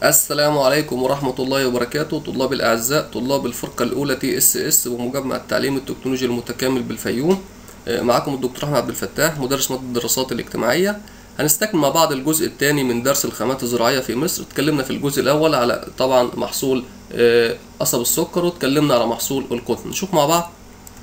السلام عليكم ورحمة الله وبركاته طلاب الأعزاء طلاب الفرقة الأولى تي اس اس ومجمع التعليم التكنولوجي المتكامل بالفيوم آه، معاكم الدكتور أحمد عبد الفتاح مدرس مادة الدراسات الاجتماعية هنستكمل مع بعض الجزء الثاني من درس الخامات الزراعية في مصر اتكلمنا في الجزء الأول على طبعا محصول آه، قصب السكر واتكلمنا على محصول القطن نشوف مع بعض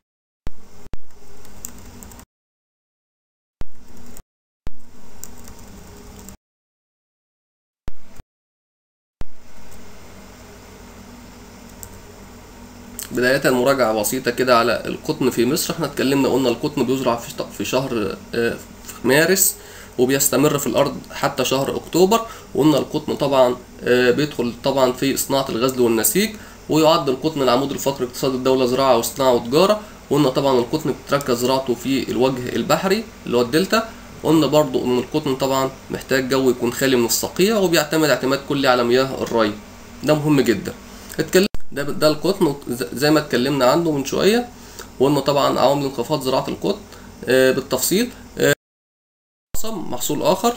بداية مراجعة بسيطة كده على القطن في مصر احنا اتكلمنا قلنا القطن بيزرع في في شهر آه، في مارس وبيستمر في الأرض حتى شهر أكتوبر وقلنا القطن طبعا آه، بيدخل طبعا في صناعة الغزل والنسيج ويعد القطن العمود الفقري لاقتصاد الدولة زراعة وصناعة وتجارة وقلنا طبعا القطن بتتركز زراعته في الوجه البحري اللي هو الدلتا قلنا برضو ان القطن طبعا محتاج جو يكون خالي من الصقيع وبيعتمد اعتماد كلي على مياه الري ده مهم جدا اتكلم ده ده القطن ز- زي ما اتكلمنا عنه من شويه وقلنا طبعا عوامل انخفاض زراعه القطن آه، بالتفصيل آه، قصب محصول اخر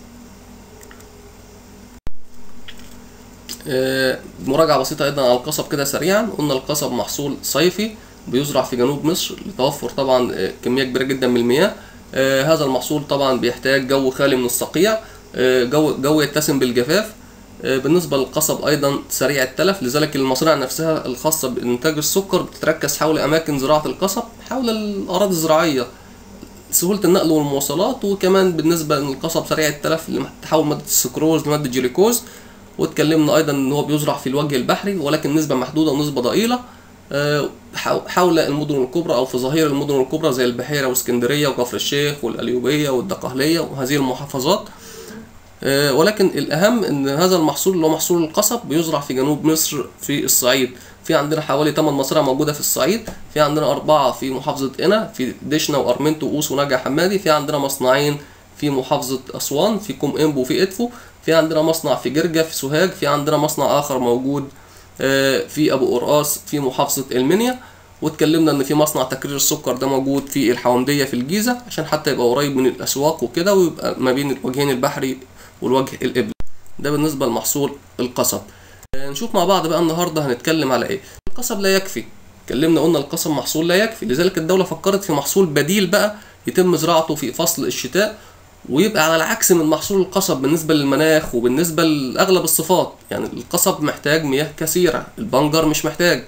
آه، مراجعه بسيطه ايضا على القصب كده سريعا قلنا القصب محصول صيفي بيزرع في جنوب مصر لتوفر طبعا آه، كميه كبيره جدا من المياه آه، هذا المحصول طبعا بيحتاج جو خالي من الصقيع آه، جو جو يتسم بالجفاف آه، بالنسبة للقصب أيضا سريع التلف لذلك المصانع نفسها الخاصة بإنتاج السكر بتتركز حول أماكن زراعة القصب حول الأراضي الزراعية سهولة النقل والمواصلات وكمان بالنسبة للقصب سريع التلف تحول مادة السكروز لمادة جليكوز واتكلمنا أيضا إن هو بيزرع في الوجه البحري ولكن نسبة محدودة ونسبة ضئيلة آه، حو- حول المدن الكبرى أو في ظهير المدن الكبرى زي البحيرة واسكندرية وكفر الشيخ والقليوبية والدقهلية وهذه المحافظات آه، ولكن الأهم إن هذا المحصول اللي هو محصول القصب بيزرع في جنوب مصر في الصعيد في عندنا حوالي 8 مزارع موجودة في الصعيد في عندنا أربعة في محافظة قنا في دشنا وأرمنتو وقوس ونجع حمادي في عندنا مصنعين في محافظة أسوان في كوم إمبو وفي إدفو في عندنا مصنع في جرجة في سوهاج في عندنا مصنع آخر موجود آه، في أبو قرقاص في محافظة المنيا واتكلمنا ان في مصنع تكرير السكر ده موجود في الحومديه في الجيزه عشان حتى يبقى قريب من الاسواق وكده ويبقى ما بين الوجهين البحري والوجه القبلي ده بالنسبه لمحصول القصب آه، نشوف مع بعض بقى النهارده هنتكلم على ايه القصب لا يكفي اتكلمنا قلنا القصب محصول لا يكفي لذلك الدوله فكرت في محصول بديل بقى يتم زراعته في فصل الشتاء ويبقى على العكس من محصول القصب بالنسبه للمناخ وبالنسبه لاغلب الصفات يعني القصب محتاج مياه كثيره البنجر مش محتاج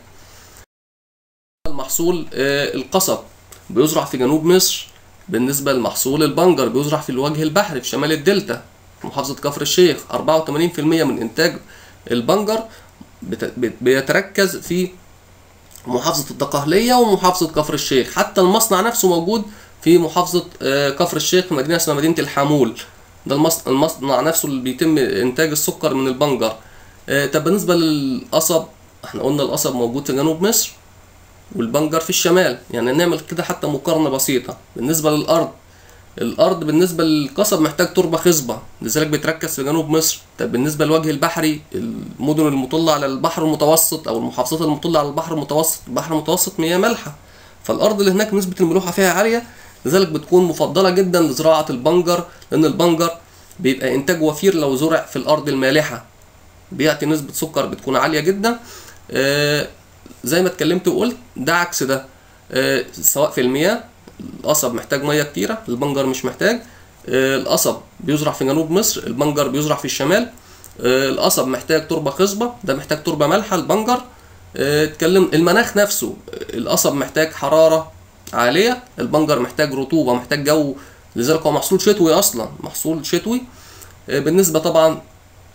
المحصول آه، القصب بيزرع في جنوب مصر بالنسبة لمحصول البنجر بيزرع في الوجه البحري في شمال الدلتا في محافظة كفر الشيخ 84% من إنتاج البنجر بت- بت- بيتركز في محافظة الدقهلية ومحافظة كفر الشيخ حتى المصنع نفسه موجود في محافظة آه، كفر الشيخ في مدينة اسمها مدينة الحمول ده المص- المصنع نفسه اللي بيتم إنتاج السكر من البنجر آه، طب بالنسبة للقصب احنا قلنا القصب موجود في جنوب مصر والبنجر في الشمال يعني نعمل كده حتى مقارنة بسيطة بالنسبة للأرض الأرض بالنسبة للقصب محتاج تربة خصبة لذلك بيتركز في جنوب مصر طب بالنسبة للوجه البحري المدن المطلة على البحر المتوسط أو المحافظات المطلة على البحر المتوسط البحر المتوسط مياه مالحة فالأرض اللي هناك نسبة الملوحة فيها عالية لذلك بتكون مفضلة جدا لزراعة البنجر لأن البنجر بيبقى إنتاج وفير لو زرع في الأرض المالحة بيعطي نسبة سكر بتكون عالية جدا آه، زي ما اتكلمت وقلت ده عكس ده آه، سواء في المياه القصب محتاج ميه كتيره البنجر مش محتاج آه، القصب بيزرع في جنوب مصر البنجر بيزرع في الشمال آه، القصب محتاج تربه خصبه ده محتاج تربه مالحه البنجر آه، اتكلم المناخ نفسه آه، القصب محتاج حراره عاليه البنجر محتاج رطوبه محتاج جو لذلك هو محصول شتوي اصلا محصول شتوي آه، بالنسبه طبعا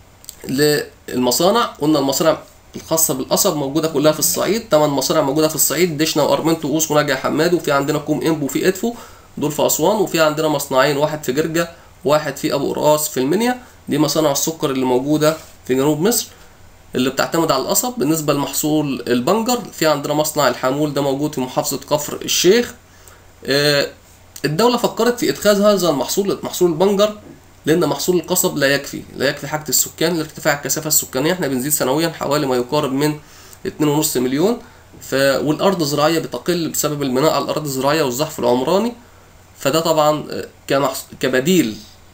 للمصانع قلنا المصانع الخاصة بالقصب موجودة كلها في الصعيد تمن مصانع موجودة في الصعيد دشنا وأرمنتو وقوس ونجع حماد وفي عندنا كوم إمبو وفي إدفو دول في أسوان وفي عندنا مصنعين واحد في جرجة واحد في أبو قرقاص في المنيا دي مصانع السكر اللي موجودة في جنوب مصر اللي بتعتمد على القصب بالنسبة لمحصول البنجر في عندنا مصنع الحامول ده موجود في محافظة كفر الشيخ آه، الدولة فكرت في إدخال هذا المحصول محصول البنجر لأن محصول القصب لا يكفي لا يكفي حاجة السكان لارتفاع الكثافة السكانية احنا بنزيد سنويا حوالي ما يقارب من 2.5 مليون ف... والأرض الزراعية بتقل بسبب البناء على الأرض الزراعية والزحف العمراني فده طبعا آه، كمحص... كبديل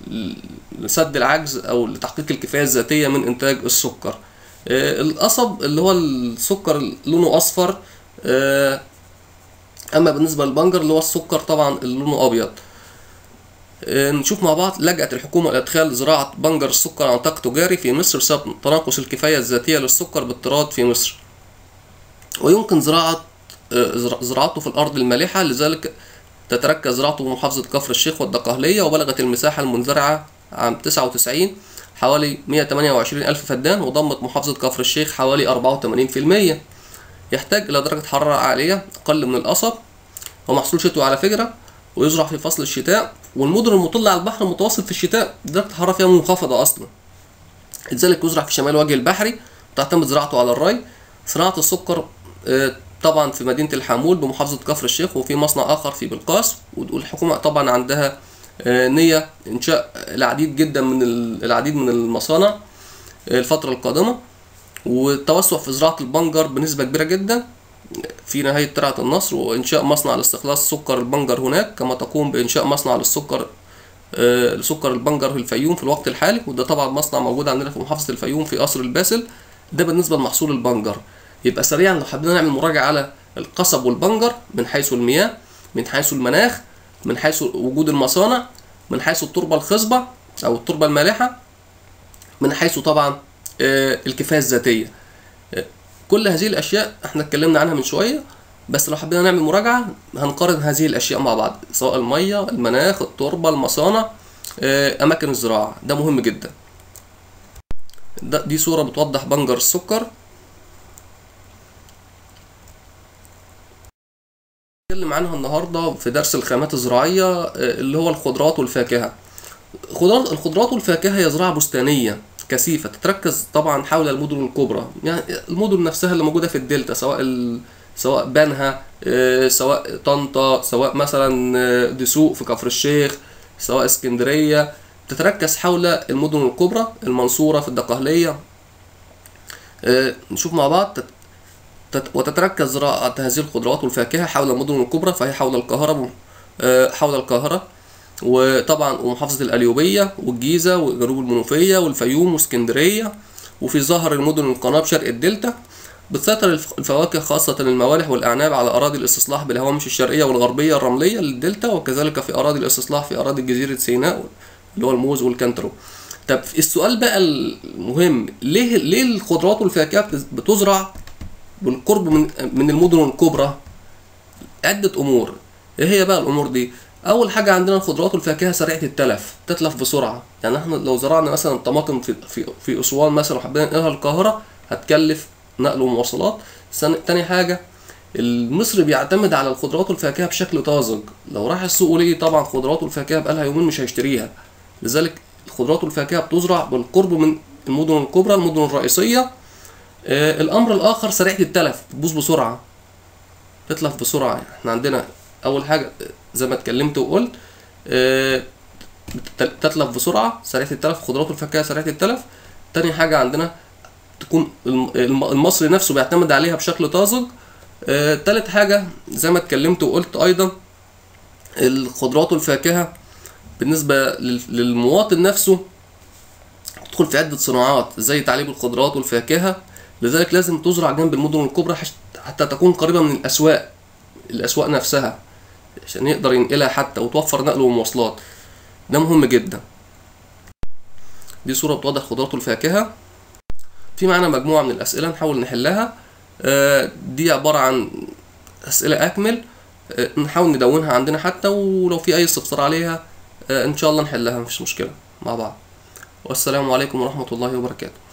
لسد العجز او لتحقيق الكفايه الذاتيه من انتاج السكر آه، القصب اللي هو السكر لونه اصفر آه، اما بالنسبه للبنجر اللي هو السكر طبعا اللي لونه ابيض آه، نشوف مع بعض لجأت الحكومة إلى إدخال زراعة بنجر السكر عن نطاق تجاري في مصر بسبب تناقص الكفاية الذاتية للسكر بالطراد في مصر ويمكن زراعة زراعته في الأرض المالحة لذلك تتركز زراعته بمحافظة كفر الشيخ والدقهلية وبلغت المساحة المنزرعة عام 99 حوالي 128 ألف فدان وضمت محافظة كفر الشيخ حوالي 84% يحتاج إلى درجة حرارة عالية أقل من القصب ومحصول شتوي على فكرة ويزرع في فصل الشتاء والمدن المطلة على البحر المتوسط في الشتاء درجة الحرارة فيها منخفضة أصلا لذلك يزرع في شمال وجه البحري تعتمد زراعته على الري صناعة السكر طبعا في مدينة الحامول بمحافظة كفر الشيخ وفي مصنع آخر في بلقاس والحكومة طبعا عندها نية إنشاء العديد جدا من العديد من المصانع الفترة القادمة والتوسع في زراعة البنجر بنسبة كبيرة جدا في نهاية ترعة النصر وإنشاء مصنع لاستخلاص سكر البنجر هناك كما تقوم بإنشاء مصنع للسكر لسكر البنجر في الفيوم في الوقت الحالي وده طبعا مصنع موجود عندنا في محافظة الفيوم في قصر الباسل ده بالنسبة لمحصول البنجر يبقى سريعا لو حبينا نعمل مراجعة على القصب والبنجر من حيث المياه من حيث المناخ من حيث وجود المصانع من حيث التربة الخصبة أو التربة المالحة من حيث طبعا الكفاية الذاتية كل هذه الأشياء احنا اتكلمنا عنها من شوية بس لو حبينا نعمل مراجعة هنقارن هذه الأشياء مع بعض سواء المية المناخ التربة المصانع أماكن الزراعة ده مهم جدا ده دي صورة بتوضح بنجر السكر هنتكلم عنها النهارده في درس الخامات الزراعيه اللي هو الخضروات والفاكهه خضروات الخضروات والفاكهه هي زراعه بستانيه كثيفه تتركز طبعا حول المدن الكبرى يعني المدن نفسها اللي موجوده في الدلتا سواء ال... سواء بنها سواء طنطا سواء مثلا دسوق في كفر الشيخ سواء اسكندريه تتركز حول المدن الكبرى المنصوره في الدقهليه نشوف مع بعض وتتركز زراعة هذه الخضروات والفاكهة حول المدن الكبرى فهي حول القاهرة حول القاهرة وطبعا ومحافظة القليوبية والجيزة وجنوب المنوفية والفيوم واسكندرية وفي ظهر المدن القناة بشرق الدلتا بتسيطر الفواكه خاصة الموالح والأعناب على أراضي الاستصلاح بالهوامش الشرقية والغربية الرملية للدلتا وكذلك في أراضي الاستصلاح في أراضي جزيرة سيناء اللي هو الموز والكنترو طب السؤال بقى المهم ليه ليه الخضروات والفاكهة بتزرع بالقرب من من المدن الكبرى عدة أمور إيه هي بقى الأمور دي؟ أول حاجة عندنا الخضروات والفاكهة سريعة التلف تتلف بسرعة يعني احنا لو زرعنا مثلا طماطم في في في أسوان مثلا وحبينا ننقلها القاهرة هتكلف نقل ومواصلات تاني حاجة المصري بيعتمد على الخضروات والفاكهة بشكل طازج لو راح السوق ولقي طبعا خضروات والفاكهة بقالها يومين مش هيشتريها لذلك الخضروات والفاكهة بتزرع بالقرب من المدن الكبرى المدن الرئيسية آه الامر الاخر سريعه التلف بتبوظ بسرعه تتلف بسرعه احنا عندنا اول حاجه زي ما اتكلمت وقلت آه تتلف بسرعه سريعه التلف خضروات والفاكهه سريعه التلف تاني حاجه عندنا تكون المصري نفسه بيعتمد عليها بشكل طازج آه تالت حاجه زي ما اتكلمت وقلت ايضا الخضروات والفاكهه بالنسبه للمواطن نفسه تدخل في عده صناعات زي تعليب الخضروات والفاكهه لذلك لازم تزرع جنب المدن الكبرى حتى تكون قريبة من الأسواق الأسواق نفسها عشان يقدر ينقلها حتى وتوفر نقل ومواصلات ده مهم جدا دي صورة بتوضح خضروات والفاكهة في معانا مجموعة من الأسئلة نحاول نحلها دي عبارة عن أسئلة أكمل نحاول ندونها عندنا حتى ولو في أي استفسار عليها إن شاء الله نحلها مفيش مشكلة مع بعض والسلام عليكم ورحمة الله وبركاته